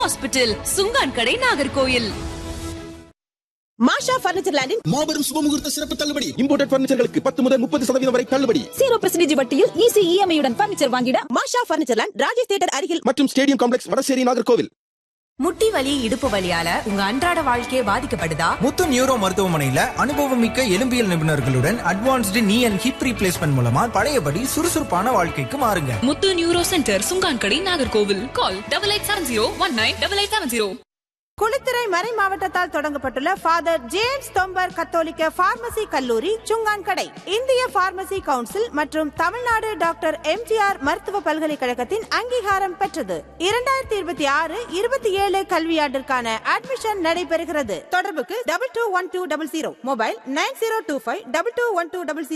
hospital சுங்கான் கடை நாகர்கோயில் மாஷா furniture லேண்டின் மாபெரும் சுபமுகூர்த்த சிறப்பு தள்ளுபடி இம்போர்டட் பர்னிச்சர்களுக்கு பத்து முதல் முப்பது சதவீதம் வரை தள்ளுபடி ஜீரோ பர்சன்டேஜ் வட்டியில் ஈஸி இஎம்ஐ உடன் பர்னிச்சர் வாங்கிட Masha furniture land Rajesh theatre அருகில் மற்றும் ஸ்டேடியம் காம்ப்ளெக்ஸ் வடசேரி நாகர்கோவில் முட்டி வலி இடுப்பு வலியால உங்க அன்றாட வாழ்க்கையே பாதிக்கப்படுதா முத்து நியூரோ மருத்துவமனையில அனுபவமிக்க எலும்பியல் நிபுணர்களுடன் அட்வான்ஸ்டு நீ அண்ட் ஹிப் ரீப்ளேஸ்மெண்ட் மூலமா பழையபடி சுறுசுறுப்பான வாழ்க்கைக்கு மாறுங்க முத்து neuro centre Chunkan Kadai Nagercoil call double eight seven zero one nine double eight seven zero Kuzhithurai மறை மாவட்டத்தால் தொடங்கப்பட்டுள்ள ஃபாதர் ஜேம்ஸ் தொம்பர் கத்தோலிக்க பார்மசி கல்லூரி சுங்கான்கடை இந்திய பார்மசி கவுன்சில் மற்றும் தமிழ்நாடு டாக்டர் எம்ஜிஆர் மருத்துவ பல்கலைக்கழகத்தின் அங்கீகாரம் பெற்றது இரண்டாயிரத்தி இருபத்தி ஆறு இருபத்தி ஏழு கல்வியாண்டிற்கான அட்மிஷன் நடைபெறுகிறது தொடர்புக்கு double two one two double zero mobile nine zero two five double two one two double